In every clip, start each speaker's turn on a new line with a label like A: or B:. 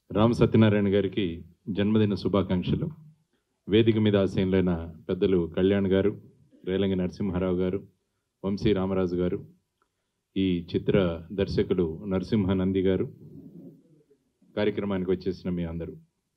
A: రామ సత్యనారాయణ గారికి జన్మదిన శుభాకాంక్షలు వేదిక మీద ఆశయంలైన పెద్దలు కళ్యాణ్ గారు రేలంగి నరసింహారావు గారు వంశీ రామరాజు గారు ఈ చిత్ర దర్శకులు నరసింహ నంది గారు కార్యక్రమానికి వచ్చేసిన మీ అందరూ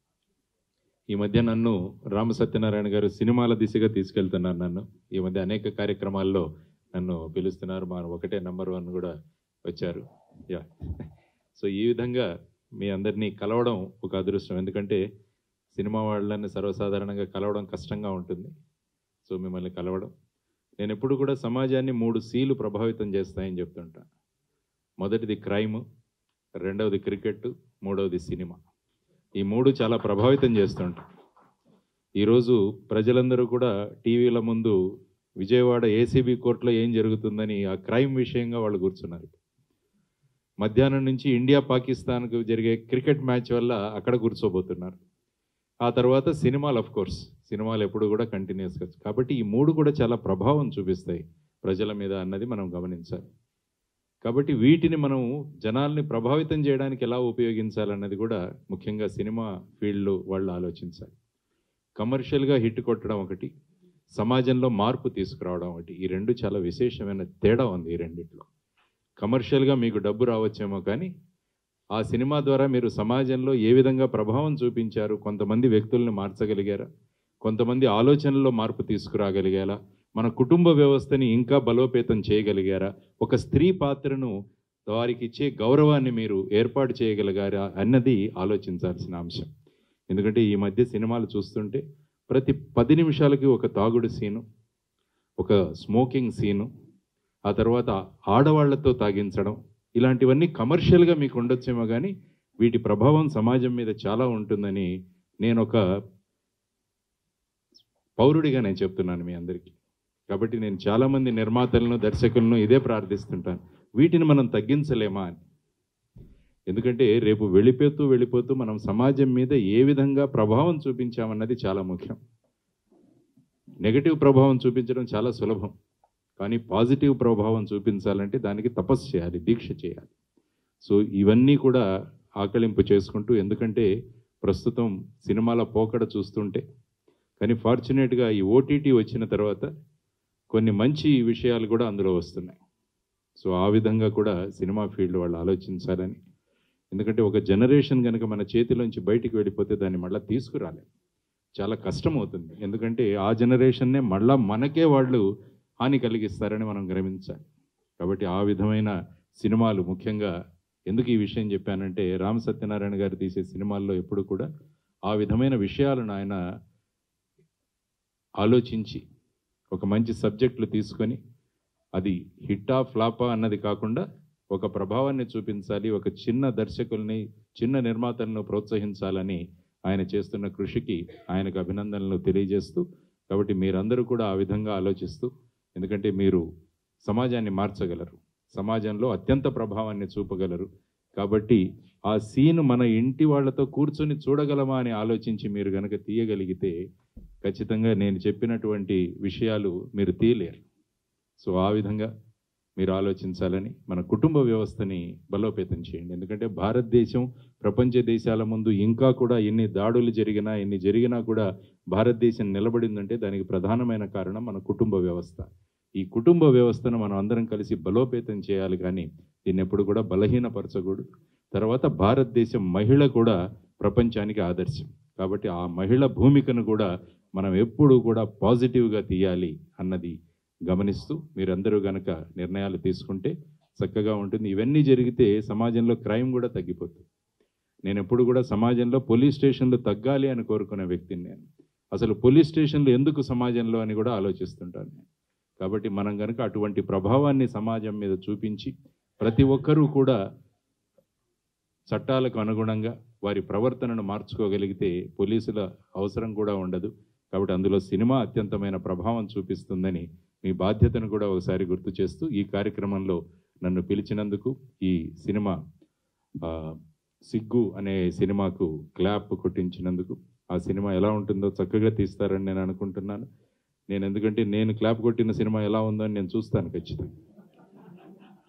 A: ఈ మధ్య నన్ను రామ సత్యనారాయణ గారు సినిమాల దిశగా తీసుకెళ్తున్నారు నన్ను ఈ మధ్య అనేక కార్యక్రమాల్లో నన్ను పిలుస్తున్నారు మా ఒకటే నంబర్ వన్ కూడా వచ్చారు యా సో ఈ విధంగా మీ అందరినీ కలవడం ఒక అదృష్టం ఎందుకంటే సినిమా వాళ్ళని సర్వసాధారణంగా కలవడం కష్టంగా ఉంటుంది సో మిమ్మల్ని కలవడం నేను ఎప్పుడు కూడా సమాజాన్ని మూడు సీలు ప్రభావితం చేస్తాయని చెప్తుంటా మొదటిది క్రైమ్ రెండవది క్రికెట్ మూడవది సినిమా ఈ మూడు చాలా ప్రభావితం చేస్తుంటాయి ఈరోజు ప్రజలందరూ కూడా టీవీల ముందు విజయవాడ ఏసీబీ కోర్టులో ఏం జరుగుతుందని ఆ క్రైమ్ విషయంగా వాళ్ళు కూర్చున్నారు మధ్యాహ్నం నుంచి ఇండియా పాకిస్తాన్కు జరిగే క్రికెట్ మ్యాచ్ వల్ల అక్కడ కూర్చోబోతున్నారు ఆ తర్వాత సినిమాలు ఆఫ్ కోర్స్ సినిమాలు ఎప్పుడు కూడా కంటిన్యూస్గా కాబట్టి ఈ మూడు కూడా చాలా ప్రభావం చూపిస్తాయి ప్రజల మీద అన్నది మనం గమనించాలి కాబట్టి వీటిని మనం జనాల్ని ప్రభావితం చేయడానికి ఎలా ఉపయోగించాలన్నది కూడా ముఖ్యంగా సినిమా ఫీల్డ్లో వాళ్ళు ఆలోచించాలి కమర్షియల్గా హిట్ కొట్టడం ఒకటి సమాజంలో మార్పు తీసుకురావడం ఒకటి ఈ రెండు చాలా విశేషమైన తేడా ఉంది ఈ రెండిట్లో కమర్షియల్గా మీకు డబ్బు రావచ్చేమో కానీ ఆ సినిమా ద్వారా మీరు సమాజంలో ఏ విధంగా ప్రభావం చూపించారు కొంతమంది వ్యక్తుల్ని మార్చగలిగారా కొంతమంది ఆలోచనల్లో మార్పు తీసుకురాగలిగారా మన కుటుంబ వ్యవస్థని ఇంకా బలోపేతం చేయగలిగారా ఒక స్త్రీ పాత్రను వారికి ఇచ్చే గౌరవాన్ని మీరు ఏర్పాటు చేయగలిగారా అన్నది ఆలోచించాల్సిన అంశం ఎందుకంటే ఈ మధ్య సినిమాలు చూస్తుంటే ప్రతి పది నిమిషాలకి ఒక తాగుడు సీను ఒక స్మోకింగ్ సీను ఆ తర్వాత ఆడవాళ్లతో తాగించడం ఇలాంటివన్నీ కమర్షియల్గా మీకు ఉండొచ్చేమో కానీ వీటి ప్రభావం సమాజం మీద చాలా ఉంటుందని నేను ఒక పౌరుడిగా నేను చెప్తున్నాను మీ అందరికీ కాబట్టి నేను చాలామంది నిర్మాతలను దర్శకులను ఇదే ప్రార్థిస్తుంటాను వీటిని మనం తగ్గించలేమా అని ఎందుకంటే రేపు వెళ్ళిపోతూ వెళ్ళిపోతూ మనం సమాజం మీద ఏ విధంగా ప్రభావం చూపించామన్నది చాలా ముఖ్యం నెగటివ్ ప్రభావం చూపించడం చాలా సులభం కానీ పాజిటివ్ ప్రభావం చూపించాలంటే దానికి తపస్సు చేయాలి దీక్ష చేయాలి సో ఇవన్నీ కూడా ఆకలింపు చేసుకుంటూ ఎందుకంటే ప్రస్తుతం సినిమాల పోకడ చూస్తుంటే కానీ ఫార్చునేట్గా ఈ ఓటీటీ వచ్చిన తర్వాత కొన్ని మంచి విషయాలు కూడా అందులో వస్తున్నాయి సో ఆ విధంగా కూడా సినిమా ఫీల్డ్ వాళ్ళు ఆలోచించాలని ఎందుకంటే ఒక జనరేషన్ కనుక మన చేతిలోంచి బయటికి వెళ్ళిపోతే దాన్ని మళ్ళీ తీసుకురాలేం చాలా కష్టం అవుతుంది ఎందుకంటే ఆ జనరేషన్నే మళ్ళా మనకే వాళ్ళు హాని కలిగిస్తారని మనం గ్రహించాలి కాబట్టి ఆ విధమైన సినిమాలు ముఖ్యంగా ఎందుకు ఈ విషయం చెప్పానంటే రామ సత్యనారాయణ గారు తీసే సినిమాల్లో ఎప్పుడు కూడా ఆ విధమైన విషయాలను ఆయన ఆలోచించి ఒక మంచి సబ్జెక్టులు తీసుకొని అది హిట్టా ఫ్లాపా అన్నది కాకుండా ఒక ప్రభావాన్ని చూపించాలి ఒక చిన్న దర్శకుల్ని చిన్న నిర్మాతలను ప్రోత్సహించాలని ఆయన చేస్తున్న కృషికి ఆయనకు అభినందనలు తెలియజేస్తూ కాబట్టి మీరందరూ కూడా ఆ విధంగా ఆలోచిస్తూ ఎందుకంటే మీరు సమాజాన్ని మార్చగలరు సమాజంలో అత్యంత ప్రభావాన్ని చూపగలరు కాబట్టి ఆ సీన్ మన ఇంటి వాళ్ళతో కూర్చొని చూడగలమా అని ఆలోచించి మీరు కనుక తీయగలిగితే ఖచ్చితంగా నేను చెప్పినటువంటి విషయాలు మీరు తీయలేరు సో ఆ విధంగా మీరు ఆలోచించాలని మన కుటుంబ వ్యవస్థని బలోపేతం చేయండి ఎందుకంటే భారతదేశం ప్రపంచ దేశాల ముందు ఇంకా కూడా ఎన్ని దాడులు జరిగినా ఎన్ని జరిగినా కూడా భారతదేశం నిలబడిందంటే దానికి ప్రధానమైన కారణం మన కుటుంబ వ్యవస్థ ఈ కుటుంబ వ్యవస్థను మనం అందరం కలిసి బలోపేతం చేయాలి కానీ దీన్ని ఎప్పుడు కూడా బలహీనపరచకూడదు తర్వాత భారతదేశం మహిళ కూడా ప్రపంచానికి ఆదర్శం కాబట్టి ఆ మహిళ భూమికను కూడా మనం ఎప్పుడు కూడా పాజిటివ్గా తీయాలి అన్నది గమనిస్తూ మీరందరూ గనక నిర్ణయాలు తీసుకుంటే చక్కగా ఉంటుంది ఇవన్నీ జరిగితే సమాజంలో క్రైమ్ కూడా తగ్గిపోతుంది నేను ఎప్పుడు కూడా సమాజంలో పోలీస్ స్టేషన్లు తగ్గాలి అని కోరుకునే వ్యక్తిని నేను అసలు పోలీస్ స్టేషన్లు ఎందుకు సమాజంలో అని కూడా ఆలోచిస్తుంటాను నేను కాబట్టి మనం కనుక అటువంటి ప్రభావాన్ని సమాజం మీద చూపించి ప్రతి ఒక్కరూ కూడా చట్టాలకు అనుగుణంగా వారి ప్రవర్తనను మార్చుకోగలిగితే పోలీసుల అవసరం కూడా ఉండదు కాబట్టి అందులో సినిమా అత్యంతమైన ప్రభావం చూపిస్తుందని మీ బాధ్యతను కూడా ఒకసారి గుర్తు చేస్తూ ఈ కార్యక్రమంలో నన్ను పిలిచినందుకు ఈ సినిమా ఆ, సిగ్గు అనే సినిమాకు క్లాప్ కొట్టించినందుకు ఆ సినిమా ఎలా ఉంటుందో చక్కగా తీస్తారని నేను అనుకుంటున్నాను నేను ఎందుకంటే నేను క్లాప్ కొట్టిన సినిమా ఎలా ఉందో అని నేను చూస్తాను ఖచ్చితంగా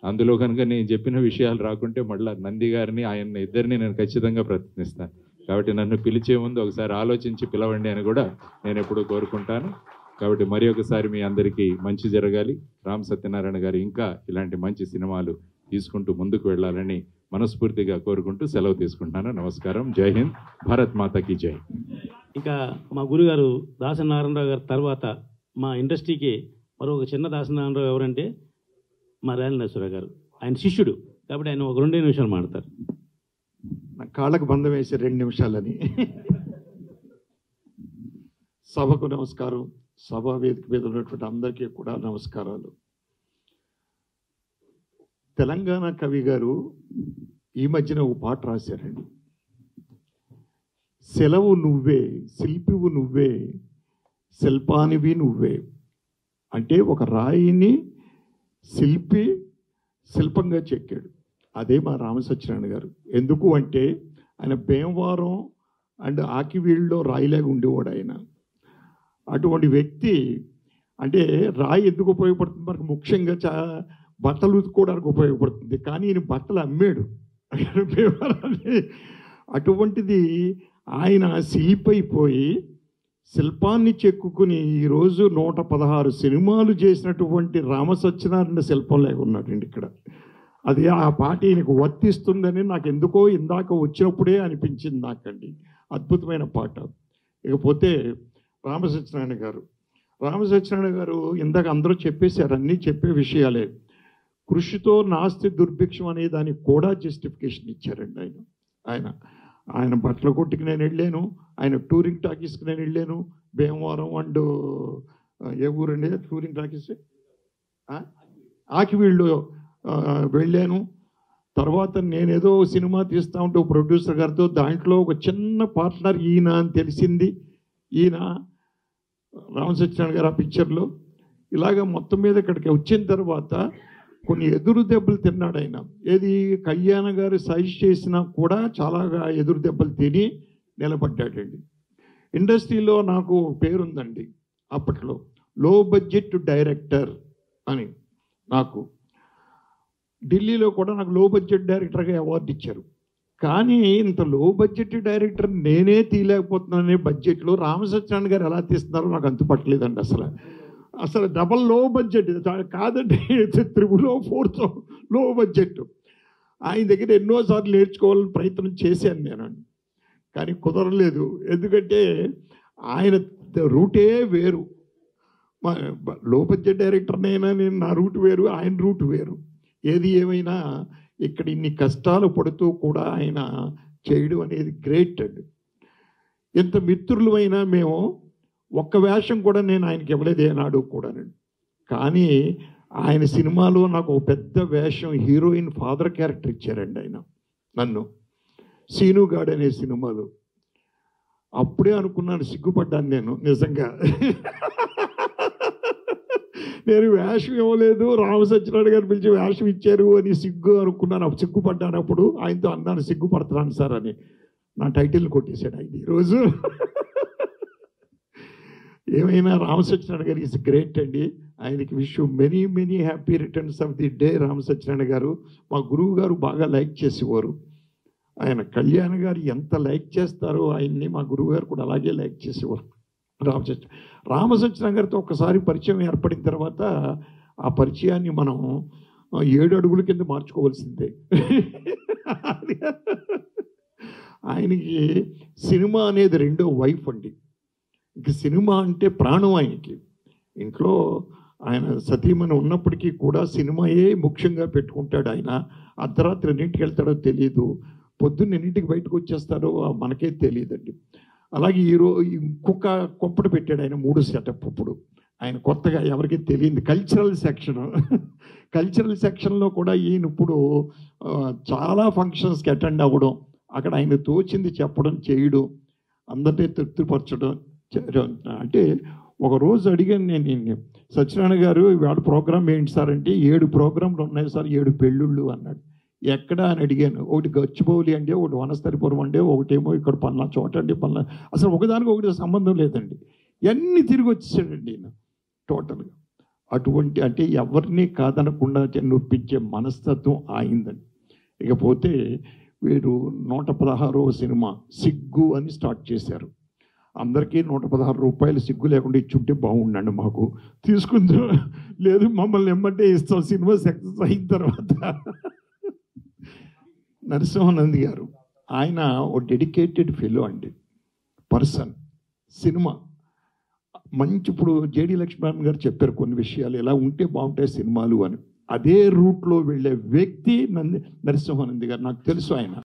A: అందులో కనుక నేను చెప్పిన విషయాలు రాకుంటే మళ్ళీ నంది గారిని ఆయన ఇద్దరిని నేను ఖచ్చితంగా ప్రయత్నిస్తాను కాబట్టి నన్ను పిలిచే ముందు ఒకసారి ఆలోచించి పిలవండి అని కూడా నేను ఎప్పుడూ కోరుకుంటాను కాబట్టి మరి ఒకసారి మీ అందరికీ మంచి జరగాలి రామ్ సత్యనారాయణ గారు ఇంకా ఇలాంటి మంచి సినిమాలు తీసుకుంటూ ముందుకు వెళ్ళాలని మనస్ఫూర్తిగా కోరుకుంటూ సెలవు తీసుకుంటున్నాను నమస్కారం జై హింద్ భారత్ మాతకి జై
B: ఇక మా గురుగారు దాసనారాయణరావు గారి తర్వాత మా ఇండస్ట్రీకి మరో ఒక చిన్న దాసనారాయణరావు ఎవరంటే మా రేలనేశ్వరరావు గారు ఆయన శిష్యుడు కాబట్టి ఆయన ఒక రెండే నిమిషాలు మాడతారు
C: నా కాళ్ళకు బంధం వేసి రెండు నిమిషాలని సభకు నమస్కారం సభా వేదిక మీద ఉన్నటువంటి అందరికీ కూడా నమస్కారాలు తెలంగాణ కవి గారు ఈ మధ్యన ఒక పాట రాశారండి సెలవు నువ్వే శిల్పివు నువ్వే శిల్పానివి నువ్వే అంటే ఒక రాయిని శిల్పి శిల్పంగా చెక్కాడు అదే మా రామసత్యనారాయణ గారు ఎందుకు అంటే ఆయన భీమవరం అండ్ ఆకివీళ్ళలో రాయిలాగా ఉండేవాడు ఆయన అటువంటి వ్యక్తి అంటే రాయి ఎందుకు ఉపయోగపడుతుంది మనకు ముఖ్యంగా చా బట్టలు ఉతుక్కోవడానికి ఉపయోగపడుతుంది కానీ ఈయన బట్టలు అమ్మాడు భీమవరాన్ని అటువంటిది ఆయన శిల్పైపోయి శిల్పాన్ని చెక్కుకుని ఈరోజు నూట పదహారు సినిమాలు చేసినటువంటి రామసత్యనారాయణ శిల్పం లేక ఉన్నాడండి ఇక్కడ అది ఆ పాట ఈయనకు వర్తిస్తుందని నాకు ఎందుకో ఇందాక వచ్చినప్పుడే అనిపించింది నాకండి అద్భుతమైన పాట ఇకపోతే రామసత్యనారాయణ గారు రామసత్యనారాయణ గారు ఇందాక అందరూ చెప్పేశారు అన్నీ చెప్పే విషయాలే కృషితో నాస్తి దుర్భిక్షం అనే దానికి కూడా జస్టిఫికేషన్ ఇచ్చారండి ఆయన ఆయన ఆయన బట్టల కొట్టుకి నేను వెళ్ళాను ఆయన టూరింగ్ టాకీస్కి నేను వెళ్ళాను భీమవరం అండ్ ఏ ఊరండి టూరింగ్ టాకీస్ ఆ? ఆకివీళ్ళు ఆ, వెళ్ళాను తర్వాత నేనేదో సినిమా తీస్తా ఉంటే ఒక ప్రొడ్యూసర్ గారితో దాంట్లో ఒక చిన్న పార్ట్నర్ ఈయన అని తెలిసింది ఈయన రామ సత్యనారాయణ గారు ఆ పిక్చర్లో ఇలాగ మొత్తం మీద ఇక్కడికి వచ్చిన తర్వాత కొన్ని ఎదురు దెబ్బలు తిన్నాడు ఆయన ఏది కళ్యాణ గారు సజెస్ట్ చేసినా కూడా చాలా ఎదురు దెబ్బలు తిని నిలబడ్డాడండి ఇండస్ట్రీలో నాకు ఒక పేరుందండి అప్పట్లో లో బడ్జెట్ డైరెక్టర్ అని నాకు ఢిల్లీలో కూడా నాకు లో బడ్జెట్ డైరెక్టర్గా అవార్డు ఇచ్చారు కానీ ఇంత లో బడ్జెట్ డైరెక్టర్ నేనే తీయలేకపోతున్నానే బడ్జెట్లో రామసత్యనారాయణ గారు ఎలా తీస్తున్నారో నాకు అంతుపట్టలేదండి అసలు అసలు డబల్ లో బడ్జెట్ కాదండి త్రిబులో ఫోర్త్ లో బడ్జెట్ ఆయన దగ్గర ఎన్నోసార్లు నేర్చుకోవాలని ప్రయత్నం చేశాను నేను కానీ కుదరలేదు ఎందుకంటే ఆయన రూటే వేరు మా లో బడ్జెట్ డైరెక్టర్నైనా నేను నా రూట్ వేరు ఆయన రూట్ వేరు ఏది ఏమైనా ఇక్కడ ఇన్ని కష్టాలు పడుతూ కూడా ఆయన చేయడం అనేది గ్రేట్ అండి ఎంత మిత్రులు అయినా మేము ఒక్క వేషం కూడా నేను ఆయనకి ఇవ్వలేదు ఏనాడు కూడానండి కానీ ఆయన సినిమాలో నాకు ఒక పెద్ద వేషం హీరోయిన్ ఫాదర్ క్యారెక్టర్ ఇచ్చారండి ఆయన నన్ను సీనుగాడ్ అనే సినిమాలో అప్పుడే అనుకున్నాను సిగ్గుపడ్డాను నేను నిజంగా నేను వేషం ఇవ్వలేదు రామసత్యనారాయణ గారు పిలిచి వేషం ఇచ్చారు అని సిగ్గు అనుకున్నాను అప్పుడు సిగ్గుపడ్డాను అప్పుడు ఆయనతో అన్నాను సిగ్గుపడుతున్నాను సార్ అని నా టైటిల్ కొట్టేశాడు ఆయన ఈరోజు ఏమైనా రామసత్యనారాయణ గారు ఇస్ గ్రేట్ అండి ఆయనకి wish many many happy returns of the day Ramasatyanarayana గారు మా గురువు గారు బాగా లైక్ చేసేవారు ఆయన కళ్యాణ్ గారు ఎంత లైక్ చేస్తారో ఆయన్ని మా గురువు గారు కూడా అలాగే లైక్ చేసేవారు రామసత్య రామసత్యనారాయణ గారితో ఒకసారి పరిచయం ఏర్పడిన తర్వాత ఆ పరిచయాన్ని మనం ఆ, ఏడు అడుగుల కింద మార్చుకోవాల్సిందే ఆయనకి సినిమా అనేది రెండో వైఫ్ అండి ఇంక సినిమా అంటే ప్రాణం ఆయనకి ఇంట్లో ఆయన సతీమణి ఉన్నప్పటికీ కూడా సినిమాయే ముఖ్యంగా పెట్టుకుంటాడు ఆయన అర్ధరాత్రి ఎన్నింటికి వెళ్తాడో తెలియదు పొద్దున్న ఎన్నింటికి బయటకు వచ్చేస్తాడో మనకే తెలియదండి అలాగే ఈరో ఇంకొక కొంపట పెట్టాడు ఆయన మూడు సెటప్ ఇప్పుడు ఆయన కొత్తగా ఎవరికి తెలియదు కల్చరల్ సెక్షన్ కల్చరల్ సెక్షన్లో కూడా ఈయన ఇప్పుడు ఆ, చాలా ఫంక్షన్స్కి అటెండ్ అవ్వడం అక్కడ ఆయన తోచింది చెప్పడం చేయడం అందరినీ తృప్తిపరచడం చేయడం. అంటే ఒక రోజు అడిగాను నేను ఈయన్ని, సత్యనారాయణ గారు ఇవాళ ప్రోగ్రామ్ ఏంటి సార్ అంటే ఏడు ప్రోగ్రాంలు ఉన్నాయి సార్ ఏడు పెళ్ళిళ్ళు అన్నాడు ఎక్కడ అని అడిగాను ఒకటి గచ్చిబౌలి అంటే ఒకటి వనస్థలిపురం అంటే ఒకటేమో ఇక్కడ పన్నా చోట అండి పన్నా అసలు ఒకదానికి ఒకటి సంబంధం లేదండి ఎన్ని తిరిగి వచ్చేసాడండి ఈయన టోటల్గా అటువంటి అంటే ఎవరిని కాదనకుండా నొప్పించే మనస్తత్వం ఆయిందని ఇకపోతే వీరు నూట పదహారవ సినిమా సిగ్గు అని స్టార్ట్ చేశారు అందరికీ నూట పదహారు రూపాయలు సిగ్గు లేకుండా ఇచ్చుంటే బాగుండండి మాకు తీసుకుందా లేదు మమ్మల్ని ఎమ్మంటే ఇస్తాం సినిమా సక్సెస్ అయిన తర్వాత నరసింహానంద్ గారు ఆయన ఓ డెడికేటెడ్ ఫెలో అండి పర్సన్ సినిమా మంచి ఇప్పుడు జేడి లక్ష్మణ్ గారు చెప్పారు కొన్ని విషయాలు ఎలా ఉంటే బాగుంటాయి సినిమాలు అని అదే రూట్లో వెళ్ళే వ్యక్తి నంది నరసింహానంద్ గారు నాకు తెలుసు ఆయన